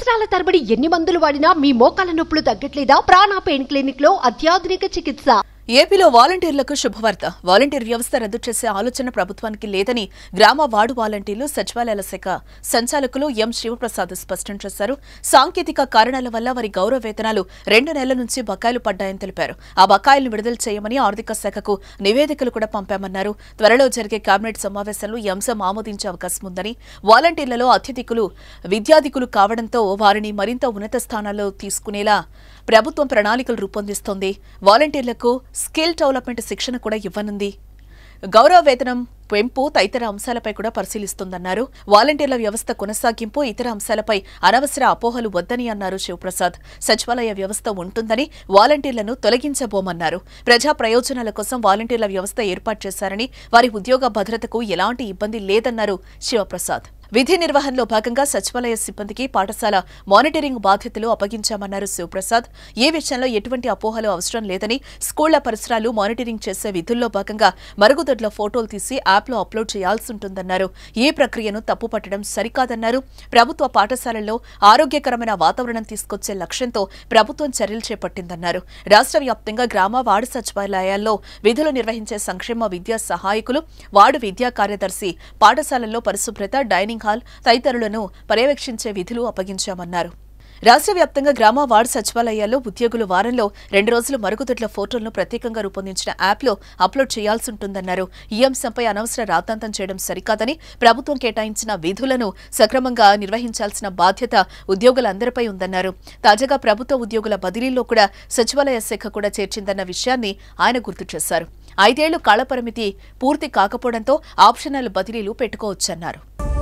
సంవత్సరాల తరబడి ఎన్ని మందులు వాడినా మీ మోకాల నొప్పులు తగ్గట్లేదా ప్రాణ పెయిన్ క్లినిక్ లో అత్యాధునిక చికిత్స ఏపీలో వాలంటీర్లకు శుభవార్త వాలంటీర్ వ్యవస్థ రద్దు చేసే ఆలోచన ప్రభుత్వానికి లేదని గ్రామ వార్డు వాలంటీర్లు సచివాలయాల శాఖ సంచాలకులు ఎం శివప్రసాద్ స్పష్టం చేశారు సాంకేతిక కారణాల వల్ల వారి గౌరవ వేతనాలు రెండు నెలల నుంచి బకాయిలు పడ్డాయని తెలిపారు ఆ బకాయిలను విడుదల చేయమని ఆర్థిక శాఖకు నివేదికలు కూడా పంపామన్నారు త్వరలో జరిగే కేబినెట్ సమావేశంలో ఈ అంశం ఆమోదించే అవకాశం ఉందని వాలంటీర్లలో అత్యధికులు విద్యాధికులు కావడంతో వారిని మరింత ఉన్నత స్థానాల్లో తీసుకునేలా ప్రభుత్వం ప్రణాళికలు రూపొందిస్తోంది వాలంటీర్లకు స్కిల్ డెవలప్మెంట్ శిక్షణ కూడా ఇవ్వనుంది గౌరవ వేతనం పెంపు తదితర అంశాలపై కూడా పరిశీలిస్తుందన్నారు వాలంటీర్ల వ్యవస్థ కొనసాగింపు ఇతర అంశాలపై అనవసర అపోహలు వద్దని అన్నారు శివప్రసాద్ సచివాలయ వ్యవస్థ ఉంటుందని వాలంటీర్లను తొలగించబోమన్నారు ప్రజా ప్రయోజనాల కోసం వాలంటీర్ల వ్యవస్థ ఏర్పాటు చేశారని వారి ఉద్యోగ భద్రతకు ఎలాంటి ఇబ్బంది లేదన్నారు శివప్రసాద్ విధి నిర్వహణలో భాగంగా సచివాలయ సిబ్బందికి పాఠశాల మానిటరింగ్ బాధ్యతలు అప్పగించామన్నారు శివప్రసాద్ ఈ విషయంలో ఎటువంటి అపోహలు అవసరం లేదని స్కూళ్ల పరిసరాలు మానిటరింగ్ చేసే విధుల్లో భాగంగా మరుగుదొడ్ల ఫోటోలు తీసి యాప్లో అప్లోడ్ చేయాల్సి ఉంటుందన్నారు ఈ ప్రక్రియను తప్పుపట్టడం సరికాదన్నారు ప్రభుత్వ పాఠశాలల్లో ఆరోగ్యకరమైన వాతావరణం తీసుకొచ్చే లక్ష్యంతో ప్రభుత్వం చర్యలు చేపట్టిందన్నారు రాష్ట్ర వ్యాప్తంగా గ్రామ వార్డు సచివాలయాల్లో విధులు నిర్వహించే సంక్షేమ విద్యా సహాయకులు వార్డు విద్యా కార్యదర్శి పాఠశాలల్లో పరిశుభ్రత డైనింగ్ హాల్ తదితరులను పర్యవేక్షించే విధులు అప్పగించామన్నారు రాష్ట్ర వ్యాప్తంగా గ్రామ వార్డు సచివాలయాల్లో ఉద్యోగులు వారంలో రెండు రోజులు మరుగుదొడ్ల ఫోటోలను ప్రత్యేకంగా రూపొందించిన యాప్లో అప్లోడ్ చేయాల్సి ఉంటుందన్నారు ఈ అంశంపై అనవసర రాద్ధాంతం చేయడం సరికాదని ప్రభుత్వం కేటాయించిన విధులను సక్రమంగా నిర్వహించాల్సిన బాధ్యత ఉద్యోగులందరిపై ఉందన్నారు తాజాగా ప్రభుత్వ ఉద్యోగుల బదిలీల్లో కూడా సచివాలయ శాఖ కూడా చేర్చిందన్న విషయాన్ని ఆయన గుర్తు చేశారు ఐదేళ్లు కాలపరిమితి పూర్తి కాకపోవడంతో ఆప్షనల్ బదిలీలు పెట్టుకోవచ్చన్నారు